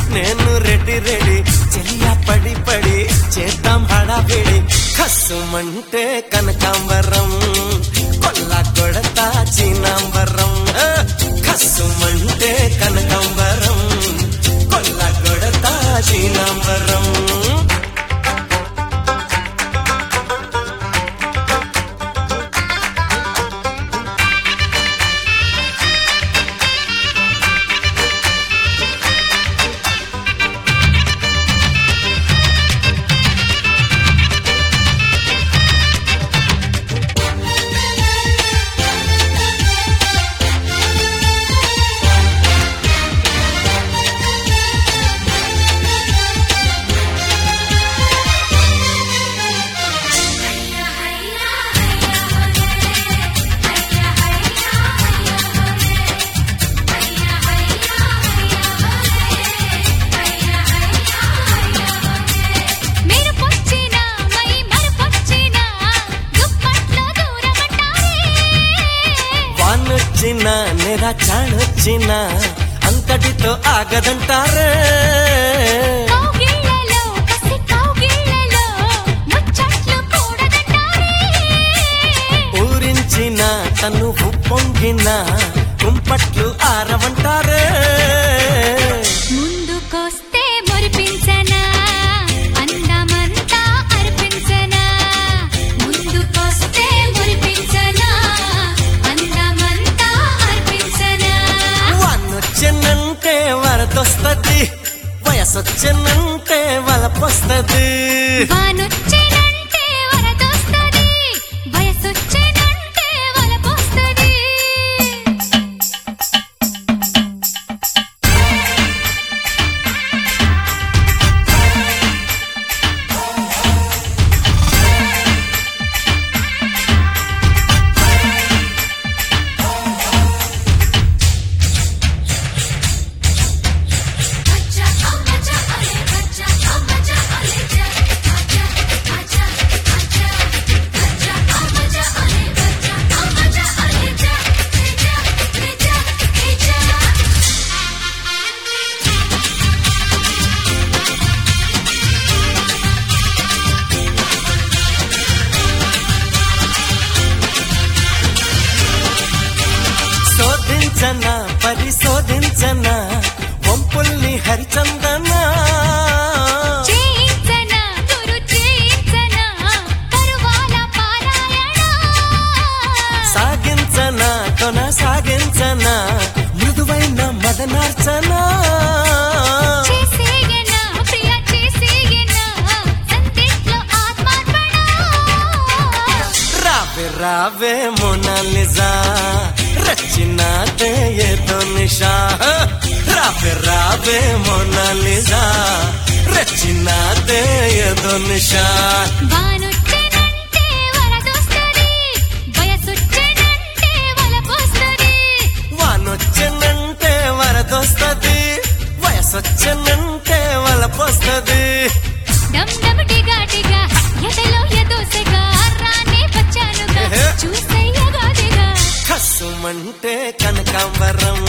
నేను ready ready చెయ్య పడి పడి చేద్దాం హడావిడి కస్సుమంటే కనకాంబరం కొల్ల కొడతా చీనాంబరం ఆ, కస్సుమంటే కనకాంబరం కొల్ల కొడతా చీనాంబరం మెరుపొచ్చినా మై మరుపొచ్చినా దుప్పట్లో దూరమంటారే వానొచ్చిన నెర చాణొచ్చిన అంతటితో ఆగదంటారే కౌగిళ్ళలో కసి కౌగిళ్ళలో ముచ్చట్లు కూడదంటారే ఊరించిన తను పొంగిన కుంపట్లు ఆరవంటారే ముందుకొస్తే మురిపించనా అందమంతా అర్పించనా ముందుకొస్తే మురిపించనా అందమంతా అర్పించనా వానొచ్చినంటే వరదొస్తది వయసొచ్చినంటే వలపొస్తది వానొచ్చేనంటే వరదొస్తది వయసొచ్చేనంటే వలపొస్తది శోధించన పరిశోధించన వంపుల్ని హరిచందనా చేయించనా గురు చేయించనా తరువాల పారాయణ సాగించన కొనసాగించన మృదువైన మదనార్చనా చేసేయనా ప్రియ చేసేయనా సందేశ్లో ఆత్మార్పణ రావే రావే మోనాలిజా రచినాదే ఏదో నిషా రావే రావే మోనాలిజా రచినాదే ఏదో నిషా వానొచ్చెనంటే వరదొస్తది వయసొచ్చెనంటే వలపొస్తది వానొచ్చనంటే వరదొస్తది వయసొచ్చనంటే వలపొస్తది డమ్ డమ్ టిగా టిగా ఎదలో ఎదోసెగా రానే వచ్చానుగా ఎహె. చూసయ్యగా దిగా కసుమంటే కనకాంబరం